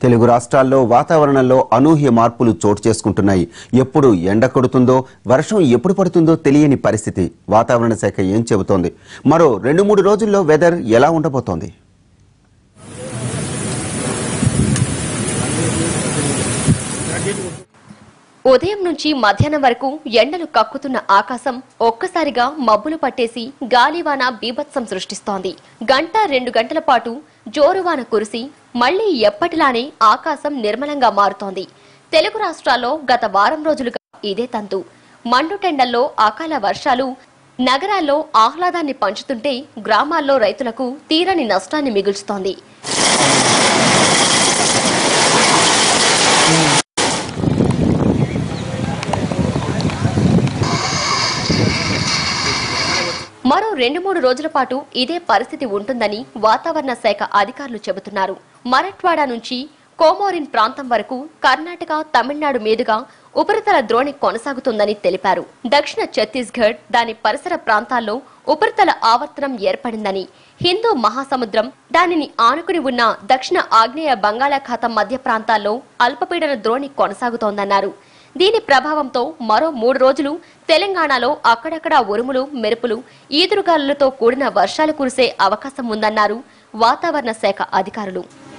తెలుగు రాష్ట్రాల్లో వాతావరణంలో అనూహ్య మార్పులు చోటు చేసుకుంటున్నాయి ఎప్పుడు ఎండ కొడుతుందో వర్షం ఎప్పుడు పడుతుందో తెలియని పరిస్థితి వాతావరణ శాఖ ఏం చెబుతోంది మరో రెండు మూడు రోజుల్లో వెదర్ ఎలా ఉండబోతోంది ఉదయం నుంచి మధ్యాహ్నం వరకు ఎండలు కక్కుతున్న ఆకాశం ఒక్కసారిగా మబ్బులు పట్టేసి గాలివాన బీభత్సం సృష్టిస్తోంది గంట రెండు గంటల పాటు జోరువాన కురిసి మళ్లీ ఎప్పటిలానే ఆకాశం నిర్మలంగా మారుతోంది తెలుగు రాష్ట్రాల్లో గత వారం రోజులుగా ఇదే తంతు మండుటెండల్లో అకాల వర్షాలు నగరాల్లో ఆహ్లాదాన్ని పంచుతుంటే గ్రామాల్లో రైతులకు తీరని నష్టాన్ని మిగుల్చుతోంది మరో రెండు మూడు రోజుల పాటు ఇదే పరిస్థితి ఉంటుందని వాతావరణ శాఖ అధికారులు చెబుతున్నారు మరట్వాడ నుంచి కోమోరిన్ ప్రాంతం వరకు కర్ణాటక తమిళనాడు మీదుగా ఉపరితల ద్రోణి కొనసాగుతుందని తెలిపారు దక్షిణ ఛత్తీస్గఢ్ దాని పరిసర ప్రాంతాల్లో ఉపరితల ఆవర్తనం ఏర్పడిందని హిందూ మహాసముద్రం దానిని ఆనుకుని ఉన్న దక్షిణ ఆగ్నేయ బంగాళాఖాతం మధ్య ప్రాంతాల్లో అల్పపీడన ద్రోణి కొనసాగుతోందన్నారు దీని ప్రభావంతో మరో మూడు రోజులు తెలంగాణలో అక్కడక్కడ ఉరుములు మెరుపులు ఈదురుగాలులతో కూడిన వర్షాలు కురిసే అవకాశం ఉందన్నారు వాతావరణ శాఖ అధికారులు